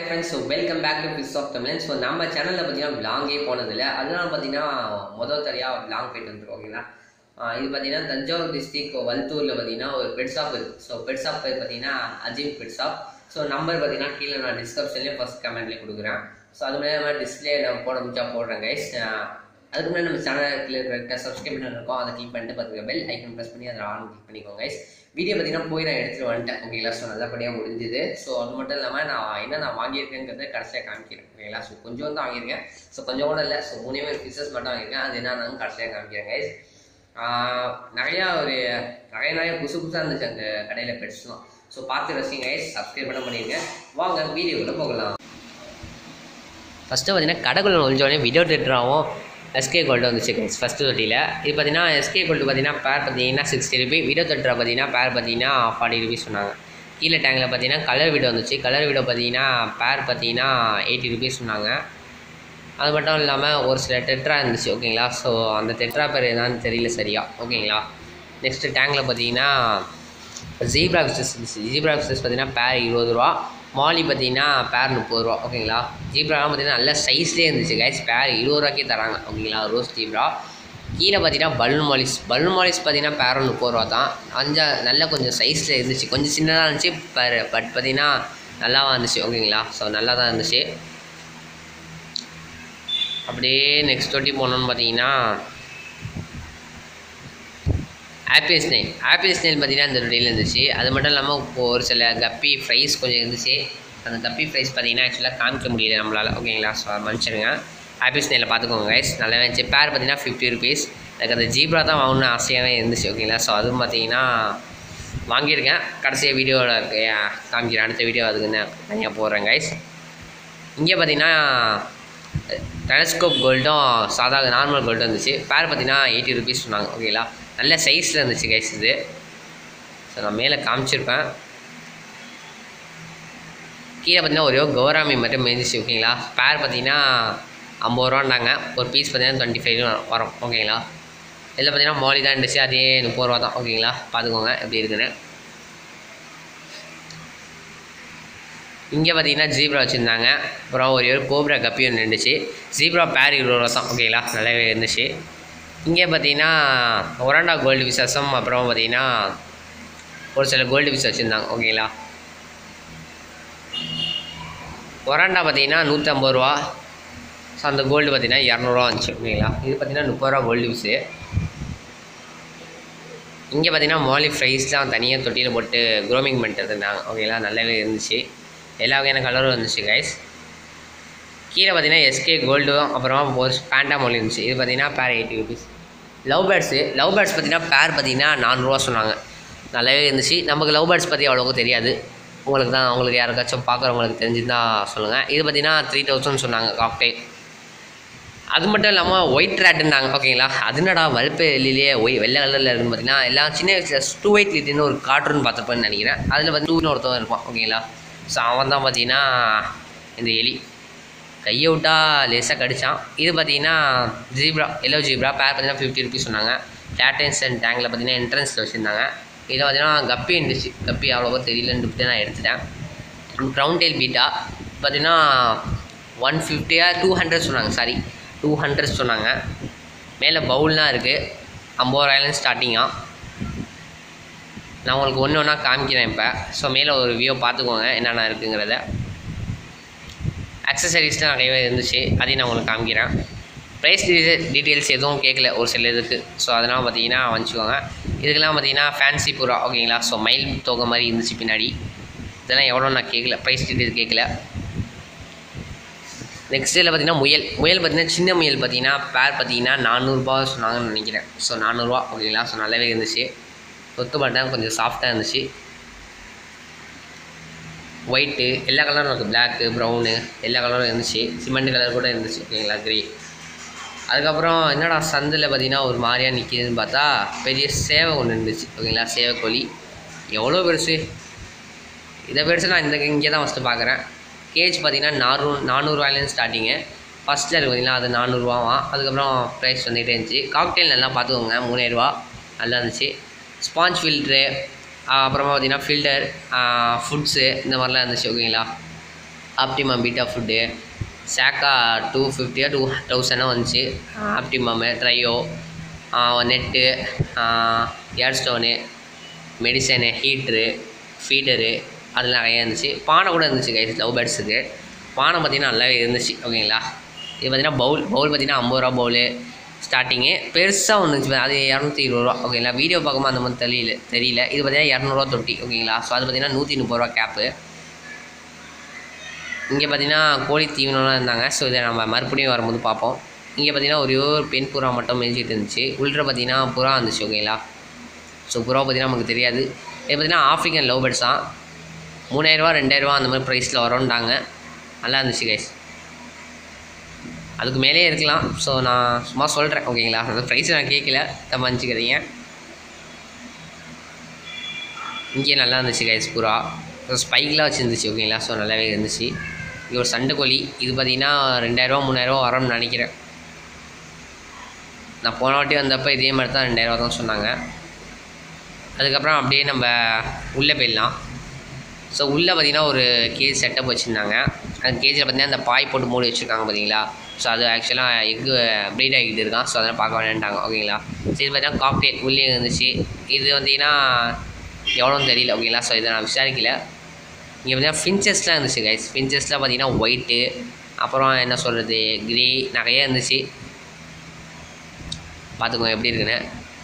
Hi friends so welcome back to fish of Tamilan so நம்ம சேனலில் பார்த்தீங்கன்னா விலாங்கே போனதில்லை அதனால பார்த்தீங்கன்னா முதல் தரையாக விலாங் போயிட்டு வந்துருக்கோம் ஓகேங்களா ஆஹ் இது பார்த்தீங்கன்னா தஞ்சாவூர் டிஸ்ட்ரிக் வல்தூரில் பார்த்தீங்கன்னா ஒரு பெட் ஷாப் இருக்குது ஸோ பெட் ஷாப் பேர் பார்த்தீங்கன்னா Azeem pet shop so number பார்த்தீங்கன்னா கீழே நான் டிஸ்கிரிப்ஷன்லேயும் ஃபஸ்ட் கமெண்ட்லேயே கொடுக்குறேன் ஸோ அது மாதிரி நம்ம டிஸ்பிளே நான் போட முடிச்சா போடுறேன் கைஸ் அதுக்கு முன்னாடி நம்ம சேனல் கீழே சப்ஸ்கிரைப் பண்ணி இருக்கோம் அதை கிளிக் பண்ணிட்டு பார்த்துக்க பெல் ஐக்கன் ப்ரெஸ் பண்ணி அதை ஆன் கிளிக் பண்ணிக்கோங்க கைஸ் வீடியோ பார்த்தீங்கன்னா போய் நான் எடுத்துட்டு வந்துட்டேன் ஓகேங்களா ஸோ நல்லபடியாக முடிஞ்சுது ஸோ அது மட்டும் இல்லாமல் நான் என்ன நான் வாங்கியிருக்கேங்கிறத கடைசியாக காமிக்கிறேன் ஓகேங்களா ஸோ கொஞ்சம் தான் வாங்கியிருக்கேன் ஸோ கொஞ்சம் கூட இல்லை ஸோ மூணே ஒரு பீசஸ் மட்டும் வாங்கியிருக்கேன் அது என்னன்னு கடைசியாக காமிக்கிறேன் கைஸ் நிறையா ஒரு நிறைய நிறைய புதுசு புதுசாக இருந்துச்சு அந்த கடையில் பெட்ஸ்லாம் ஸோ பார்த்து ரசிங்க கைஸ் சப்ஸ்கிரைப் பண்ண பண்ணியிருக்கேன் வாங்க வீடியோக்குள்ளே போகலாம் ஃபஸ்ட்டு பார்த்தீங்கன்னா கடைக்குள்ள நுழைஞ்சோடனே வீடியோ தேட்டராகவும் எஸ்கே கோல்டு வந்துச்சு கைஸ் ஃபஸ்ட்டு தொட்டியில் இது பார்த்தீங்கன்னா எஸ்கே கோல்டு பார்த்தீங்கன்னா பேர் பார்த்தீங்கன்னா சிக்ஸ்டி ருபி வீடியோ தேட்டரை பார்த்தீங்கன்னா பேர் பார்த்தீங்கன்னா ஃபார்ட்டி ருபீஸ் சொன்னாங்க கீழே டேங்கில் பார்த்தீங்கன்னா கலர் வீடியோ வந்துச்சு கலர் வீடியோ பார்த்தீங்கன்னா பேர் பார்த்தீங்கன்னா எயிட்டி ருபீஸ் சொன்னாங்க அது மட்டும் இல்லாமல் ஒரு சில டெட்ரா இருந்துச்சு ஓகேங்களா ஸோ அந்த டெட்ரா பேர் என்னன்னு தெரியல சரியா ஓகேங்களா நெக்ஸ்ட்டு டேங்கில் பார்த்தீங்கன்னா ஜீப்ரா ஃபிஷஸ் இருந்துச்சு ஜீப்ரா ஃபிஷஸ் பார்த்தீங்கன்னா பேர் இருபது ரூபா மாலி பார்த்தீங்கன்னா பேர் முப்பது ரூபா ஓகேங்களா ஜீப்ராலாம் பார்த்தீங்கன்னா நல்ல சைஸ்லேயே இருந்துச்சு கைஸ் பேர் இருபது ரூபாய்க்கே தராங்க ஓகேங்களா ரோஸ் ஜீப்ரா கீழே பார்த்தீங்கன்னா பலூன் மாலிஸ் பலூன் மாலிஸ் பார்த்தீங்கன்னா பேரும் முப்பது ரூபா தான் அஞ்சா நல்ல கொஞ்சம் சைஸில் இருந்துச்சு கொஞ்சம் சின்னதாக இருந்துச்சு பர் பட் பார்த்தீங்கன்னா நல்லாவா இருந்துச்சு ஓகேங்களா ஸோ நல்லா தான் இருந்துச்சு அப்படியே நெக்ஸ்ட் தொட்டி போனோம்னு பார்த்தீங்கன்னா ஆப்பிள் ஸ்னைல் ஆப்பிள் ஸ்னைல் பார்த்தீங்கன்னா இந்த தொட்டியில் இருந்துச்சு அது மட்டும் இல்லாமல் இப்போ ஒரு சில கப்பி ஃப்ரைஸ் கொஞ்சம் இருந்துச்சு அந்த கப்பி ஃப்ரைஸ் பார்த்தீங்கன்னா ஆக்சுவலாக காமிக்க முடியல நம்மளால் ஓகேங்களா ஸோ மன்னிச்சிருங்க ஆப்பிள் ஸ்னைலில் பார்த்துக்கோங்க கைஸ் நல்லா இருந்துச்சு பேர் பார்த்தீங்கன்னா ஃபிஃப்டி ருபீஸ் எனக்கு அந்த ஜீப்ரா தான் வாங்கணும்னு ஆசையாகவே இருந்துச்சு ஓகேங்களா ஸோ அதுவும் பார்த்தீங்கன்னா வாங்கியிருக்கேன் கடைசியாக வீடியோவில் காமிக்கிறேன் அடுத்த வீடியோ அதுக்கு நான் தனியாக போடுறேன் கைஸ் இங்கே பார்த்தீங்கன்னா டெலஸ்கோப் கோல்டும் சாதா நார்மல் கோல்டும் இருந்துச்சு பேர் பார்த்தீங்கன்னா எயிட்டி ருபீஸ் சொன்னாங்க ஓகேங்களா நல்ல சைஸில் இருந்துச்சு கைஸ் இது ஸோ நான் மேலே காமிச்சிருப்பேன் கீழே பார்த்தீங்கன்னா ஒரே ஒரு கௌராமி மட்டும் மேய்ஞ்சிச்சு ஓகேங்களா பேர் பார்த்தீங்கன்னா ஐம்பது ரூபாண்டாங்க ஒரு பீஸ் பார்த்தீங்கன்னா டுவெண்ட்டி ஃபைவ் வரும் ஓகேங்களா இதில் பார்த்தீங்கன்னா மோலி தான் இருந்துச்சு அதே முப்பது ரூபா தான் ஓகேங்களா பார்த்துக்கோங்க எப்படி இருக்குன்னு இங்கே பார்த்தீங்கன்னா ஜீப்ரா வச்சுருந்தாங்க அப்புறம் ஒரு ஒரு கோப்ரா கப்பி ஒன்று இருந்துச்சு ஜீப்ரா பேர் இருபது ரூபா தான் ஓகேங்களா நல்லாவே இருந்துச்சு இங்கே பார்த்தீங்கன்னா ஒராண்டா கோல்டு விசேஷம் அப்புறம் பார்த்தீங்கன்னா ஒரு சில கோல்டு பீஸ் வச்சுருந்தாங்க ஓகேங்களா ஒராண்டா பார்த்தீங்கன்னா நூற்றம்பது ரூபா ஸோ அந்த கோல்டு பார்த்தீங்கன்னா இரநூறுவா வந்துச்சு ஓகேங்களா இது பார்த்தீங்கன்னா முப்பது ரூபா கோல்டு பீஸு இங்கே பார்த்தீங்கன்னா மாலி ஃப்ரைஸ்லாம் தனியாக தொட்டியில் போட்டு க்ரோமிங் பண்ணிட்டு இருந்தாங்க ஓகேங்களா நல்லாவே இருந்துச்சு எல்லா வகையான கலரும் இருந்துச்சு கைஸ் கீழே பார்த்தீங்கன்னா எஸ்கே கோல்டும் அப்புறம் ஒரு பேண்டா மொழி இருந்துச்சு இது பார்த்தீங்கன்னா பேர் eighty rupees love birds love birds பார்த்தீங்கன்னா பேர் பார்த்தீங்கன்னா நானூறுரூவா சொன்னாங்க நல்லாவே இருந்துச்சு நமக்கு லவ் பேர்ட்ஸ் பற்றி அவ்வளோக்கும் தெரியாது உங்களுக்கு தான் உங்களுக்கு யாருக்காச்சும் பார்க்குறவங்களுக்கு தெரிஞ்சுருந்தா சொல்லுங்கள் இது பார்த்தீங்கன்னா த்ரீ தௌசண்ட் சொன்னாங்க காக்டெயில் அது மட்டும் இல்லாமல் ஒயிட் ரேட்டுன்னாங்க ஓகேங்களா அதுனடா வலுப்பு வெளியிலேயே ஒய் வெள்ளை கலரில் இருக்குன்னு பார்த்தீங்கன்னா எல்லாம் சின்ன வயசில் டூ ஒயிட் லிட்டுன்னு ஒரு கார்ட்டூன் பார்த்துருப்பேன்னு நினைக்கிறேன் அதில் வந்து டூன்னு ஒருத்தவன் இருப்பான் ஓகேங்களா ஸோ அவன் தான் பார்த்தீங்கன்னா இந்த எலி கையை விட்டா லேசாக கடிச்சான் இது பார்த்தீங்கன்னா ஜீப்ரா எல்லோ ஜீப்ரா பேர் பார்த்தீங்கன்னா ஃபிஃப்டி ருபீஸ் சொன்னாங்க டேட்டன்ஸ் அண்ட் டேங்கில் பார்த்தீங்கன்னா என்ட்ரன்ஸில் வச்சுருந்தாங்க இதில் பார்த்தீங்கன்னா கப்பி இருந்துச்சு கப்பி அவ்வளோவா தெரியலன்ட்டு நான் எடுத்துட்டேன் ப்ரௌன் டெயில் பீட்டா பார்த்தீங்கன்னா ஒன் ஃபிஃப்டியா டூ ஹண்ட்ரட் சொன்னாங்க சாரி டூ ஹண்ட்ரட் சொன்னாங்க மேலே பவுல்லாம் இருக்குது ஐம்பது ரூபாயிலேருந்து ஸ்டார்டிங்காக நான் உங்களுக்கு ஒன்று ஒன்றா காமிக்கிறேன் இப்போ ஸோ மேலே ஒரு வியூ பார்த்துக்கோங்க என்னென்ன இருக்குங்கிறத அக்சசரிஸ்லாம் நிறையவே இருந்துச்சு அதையும் நான் உங்களுக்கு காமிக்கிறேன் ப்ரைஸ் டீட்டெயில்ஸ் எதுவும் கேட்கல ஒரு சில இதுக்கு ஸோ அதெல்லாம் பார்த்தீங்கன்னா வச்சுக்கோங்க இதுக்கெல்லாம் பார்த்தீங்கன்னா ஃபேன்சி புறா ஓகேங்களா ஸோ மயில் தொகை மாதிரி இருந்துச்சு பின்னாடி இதெல்லாம் எவ்வளோ நான் கேட்கல ப்ரைஸ் டீட்டெயில்ஸ் கேட்கல நெக்ஸ்ட் இதில் பார்த்தீங்கன்னா முயல் முயல் பார்த்தீங்கன்னா சின்ன முயல் பார்த்தீங்கன்னா பேர் பார்த்தீங்கன்னா நானூறுரூபா சொன்னாங்கன்னு நினைக்கிறேன் ஸோ நானூறுரூவா ஓகேங்களா ஸோ நல்லாவே இருந்துச்சு தொத்து பார்த்தா கொஞ்சம் சாஃப்டாக இருந்துச்சு ஒயிட்டு எல்லா கலரும் இருக்குது பிளாக்கு ப்ரௌனு எல்லா கலரும் இருந்துச்சு சிமெண்ட் கலர் கூட இருந்துச்சு ஓகேங்களா க்ரே அதுக்கப்புறம் என்னடா சந்தில் பார்த்தீங்கன்னா ஒரு மாதிரியாக நிற்கிதுன்னு பார்த்தா பெரிய சேவை ஒன்று இருந்துச்சு ஓகேங்களா சேவை கோழி எவ்வளோ பெருசு இதை பெருசு நான் இந்த இங்கே தான் ஃபஸ்ட்டு பார்க்குறேன் கேஜ் பார்த்தீங்கன்னா நானூறு நானூறுரூவாயிலேருந்து ஸ்டார்டிங்கு ஃபஸ்ட்டில் இருக்குது பார்த்தீங்கன்னா அது நானூறுரூவாவாம் அதுக்கப்புறம் ப்ரைஸ் வந்துகிட்டே இருந்துச்சு காக்டெயில் நல்லா பார்த்துக்கோங்க மூணாயிரரூவா நல்லா இருந்துச்சு ஸ்பாஞ்ச் ஃபில்ட்ரு அப்புறமா பார்த்தீங்கன்னா ஃபில்டர் ஃபுட்ஸு இந்த மாதிரிலாம் இருந்துச்சு ஓகேங்களா ஆப்டிமம் பீட்டா ஃபுட்டு சாக்கா டூ ஃபிஃப்டியா டூ தௌசண்டோ வந்துச்சு optimum trio net air stone medicine heater feeder அதெல்லாம் நிறையா இருந்துச்சு பானை கூட இருந்துச்சு கைஸ் லவ் பேர்ட்ஸுக்கு பானை பார்த்திங்கன்னா நல்லாவே இருந்துச்சு ஓகேங்களா இது பார்த்திங்கன்னா பவுல் பவுல் பார்த்திங்கன்னா ஐம்பது ரூபா பவுலு ஸ்டார்டிங்கு பெருசாக ஒன்று இருந்துச்சு அது இரநூத்தி இருபது ரூபா ஓகேங்களா வீடியோ பார்க்கும்போது அந்த மாதிரி தெரியல தெரியல இது பார்த்திங்கன்னா இரநூறுவா தொட்டி ஓகேங்களா ஸோ அது பார்த்திங்கன்னா நூற்றி முப்பது ரூபா கேப்பு இங்கே பார்த்தீங்கன்னா கோழி தீவனம்லாம் இருந்தாங்க ஸோ இதை நம்ம மறுபடியும் வரும்போது பார்ப்போம் இங்கே பார்த்தீங்கன்னா ஒரே ஒரு பெண் புறா மட்டும் மேய்ச்சிட்டு இருந்துச்சு உள்ள பார்த்தீங்கன்னா புறா இருந்துச்சு ஓகேங்களா ஸோ புறா பார்த்தீங்கன்னா நமக்கு தெரியாது இது பார்த்தீங்கன்னா ஆஃப்ரிக்கன் லவ் பேர்ட்ஸ் தான் மூணாயிரரூவா ரெண்டாயிரரூவா அந்த மாதிரி ப்ரைஸில் வரோன்ட்டாங்க நல்லா இருந்துச்சு கைஸ் அதுக்கு மேலே இருக்கலாம் ஸோ நான் சும்மா சொல்கிறேன் ஓகேங்களா அந்த ப்ரைஸ் நான் கேட்கல தம்மா அனுச்சிக்கிறீங்க இங்கே நல்லா இருந்துச்சு கைஸ் புறா ஸ்பைக்லாம் வச்சுருந்துச்சு ஓகேங்களா ஸோ நல்லாவே இருந்துச்சு இது ஒரு சண்டைக்கோழி இது பார்த்தீங்கன்னா ரெண்டாயிரரூவா மூணாயிரரூவா வரும்னு நினைக்கிறேன் நான் போன வாட்டி வந்தப்போ இதே மாதிரி தான் ரெண்டாயிரரூவா தான் சொன்னாங்க அதுக்கப்புறம் அப்படியே நம்ம உள்ளே போயிடலாம் ஸோ உள்ளே பார்த்தீங்கன்னா ஒரு கேஜ் செட்டப் வச்சுருந்தாங்க அந்த கேஜில் பார்த்தீங்கன்னா அந்த பாய் போட்டு மூடி வச்சுருக்காங்க பார்த்தீங்களா ஸோ அது ஆக்சுவலாக எக்கு ப்ரீட் ஆகிட்டு இருக்கான் ஸோ அதெல்லாம் பார்க்க வேண்டாங்க ஓகேங்களா சரி பார்த்தீங்கன்னா காக்டெயில் உள்ளே இருந்துச்சு இது வந்தீங்கன்னா எவ்வளோன்னு தெரியல ஓகேங்களா ஸோ இதை நான் விசாரிக்கல இங்கே பார்த்தீங்கன்னா ஃபின்ச்சஸ்லாம் இருந்துச்சு கைஸ் ஃபின்ச்சஸ்லாம் பார்த்தீங்கன்னா ஒயிட்டு அப்புறம் என்ன சொல்கிறது க்ரே நிறைய இருந்துச்சு பார்த்துக்கோங்க எப்படி இருக்குன்னு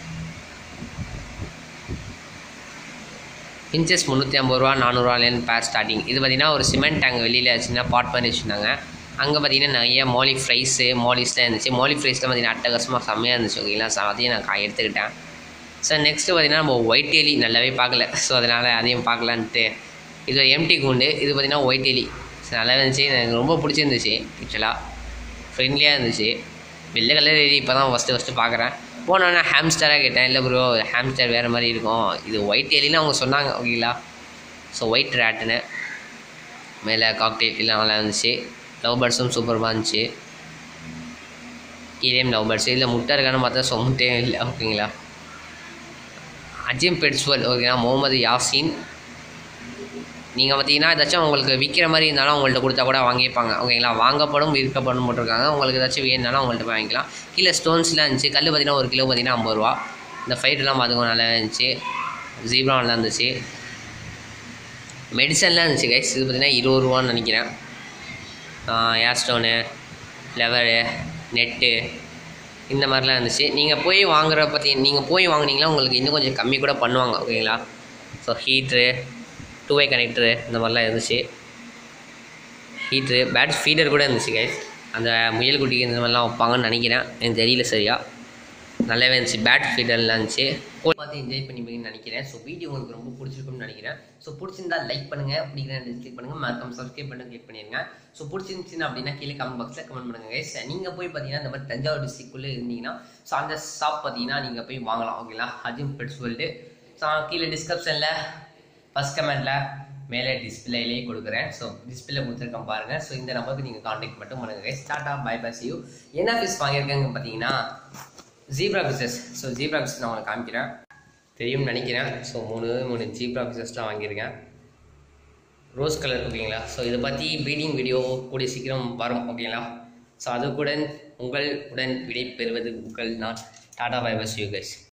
இன்ச்சஸ் முந்நூற்றி ஐம்பது ரூபா நானூறுவாலேருந்து பேர் ஸ்டார்டிங் இது பார்த்திங்கன்னா ஒரு சிமெண்ட் டேங்க் வெளியில் சின்ன பாட் பண்ணி வச்சுருந்தாங்க அங்கே பார்த்தீங்கன்னா நிறைய மோலி ஃப்ரைஸு மோலிஸ்லாம் இருந்துச்சு மோலி ஃப்ரைஸ்லாம் பார்த்தீங்கன்னா அட்டகாசமாக செம்மையாக இருந்துச்சு ஓகேங்களா ஸோ அதையும் நான் கா- எடுத்துக்கிட்டேன் ஸோ நெக்ஸ்ட்டு பார்த்தீங்கன்னா நம்ம ஒயிட் எலி நல்லாவே பார்க்கல ஸோ அதனால் அதையும் பார்க்கலான்ட்டு இது ஒரு எம்டி கூண்டு இது பார்த்தீங்கன்னா ஒயிட் எலி ஸோ நல்லா இருந்துச்சு எனக்கு ரொம்ப பிடிச்சிருந்துச்சு ஆக்சுவலாக ஃப்ரெண்ட்லியாக இருந்துச்சு வெள்ளை கலர் எலி இப்போ தான் ஃபஸ்ட்டு ஃபஸ்ட்டு பார்க்குறேன் போனோன்னே ஹாம்ஸ்டராக கேட்டேன் இல்லை ப்ரோ ஹாம்ஸ்டர் வேறு மாதிரி இருக்கும் இது ஒயிட் எலின்னு அவங்க சொன்னாங்க ஓகேங்களா ஸோ ஒயிட் ரேட்டுன்னு மேலே காக்டெயில் எல்லாம் நல்லா இருந்துச்சு லவ் பேர்ட்ஸும் சூப்பராக இருந்துச்சு கீழேயும் லவ் பேர்ட்ஸ் இல்லை முட்டை இருக்கான்னு பார்த்தா ஸோ முட்டையும் இல்லை ஓகேங்களா அஜிம் பெட்ஸ்வல் ஓகேங்களா முகமது யாசின் நீங்கள் பார்த்தீங்கன்னா ஏதாச்சும் உங்களுக்கு விற்கிற மாதிரி இருந்தாலும் அவங்கள்ட்ட கொடுத்தா கூட வாங்கிப்பாங்க ஓகேங்களா வாங்கப்படும் விற்கப்படும் போட்டிருக்காங்க உங்களுக்கு ஏதாச்சும் வேணுனாலும் அவங்கள்ட்ட போய் வாங்கிக்கலாம் கீழே ஸ்டோன்ஸ்லாம் இருந்துச்சு கல் பார்த்தீங்கன்னா ஒரு கிலோ பார்த்தீங்கன்னா ஐம்பது ரூபா இந்த ஃபைட்டெல்லாம் பார்த்துக்கோ நல்லா இருந்துச்சு ஜீப்ரா நல்லா இருந்துச்சு மெடிசன்லாம் இருந்துச்சு கைஸ் இது பார்த்தீங்கன்னா இருபது ரூபான்னு நினைக்கிறேன் ஏர் ஸ்டோனு லெவரு நெட்டு இந்த மாதிரிலாம் இருந்துச்சு நீங்கள் போய் வாங்குற பற்றி நீங்கள் போய் வாங்குனீங்களா உங்களுக்கு இன்னும் கொஞ்சம் கம்மி கூட பண்ணுவாங்க ஓகேங்களா so heater two way connector இந்த மாதிரிலாம் இருந்துச்சு ஹீட்ரு பேட் ஃபீடர் கூட இருந்துச்சு கைஸ் அந்த முயல் குட்டிக்கு இந்த மாதிரிலாம் வைப்பாங்கன்னு நினைக்கிறேன் எனக்கு தெரியல சரியா நல்லாவே இருந்துச்சு பேட் ஃபீடர்லாம் இருந்துச்சு பார்த்து என்ஜாய் பண்ணிப்பீங்கன்னு நினைக்கிறேன் ஸோ வீடியோ உங்களுக்கு ரொம்ப பிடிச்சிருக்கும்னு நினைக்கிறேன் ஸோ பிடிச்சிருந்தா லைக் பண்ணுங்க பிடிக்கிறேன் கிளிக் பண்ணுங்க மறக்காம சப்ஸ்கிரைப் பண்ணி கிளிக் பண்ணிருங்க ஸோ பிடிச்சிருந்துச்சுன்னா அப்படின்னா கீழே கமெண்ட் பாக்ஸில் கமெண்ட் பண்ணுங்க guys. நீங்க போய் பார்த்தீங்கன்னா இந்த மாதிரி தஞ்சாவூர் டிஸ்ட்ரிக்ட்குள்ளே இருந்தீங்கன்னா ஸோ அந்த ஷாப் பார்த்தீங்கன்னா நீங்க போய் வாங்கலாம் ஓகேங்களா அஜிம் பெட்ஸ் வேர்ல்டு ஸோ கீழே டிஸ்கிரிப்ஷனில் ஃபர்ஸ்ட் கமெண்ட்ல மேலே டிஸ்பிளேலேயே கொடுக்குறேன் ஸோ டிஸ்பிளே கொடுத்துருக்கேன் பாருங்க ஸோ இந்த நம்பருக்கு நீங்கள் காண்டாக்ட் மட்டும் பண்ணுங்க guys. டாடா பை பை யூ என்ன ஃபிஷ் வாங்கியிருக்கேங்க பார்த்தீங்கன்னா zebra fishes so zebra fish நான் உங்களுக்கு காமிக்கிறேன் தெரியும்னு நினைக்கிறேன் ஸோ மூணு மூணு ஜீப்ரா ஃபிஷஸ்லாம் வாங்கியிருக்கேன் ரோஸ் கலர் ஓகேங்களா ஸோ இதை பற்றி ப்ரீடிங் வீடியோ கூடிய சீக்கிரம் வரும் ஓகேங்களா ஸோ அதுக்குடன் உங்கள் உடன் விடை பெறுவது உங்கள் நான் டாடா பை பஸ் யூ கைஸ்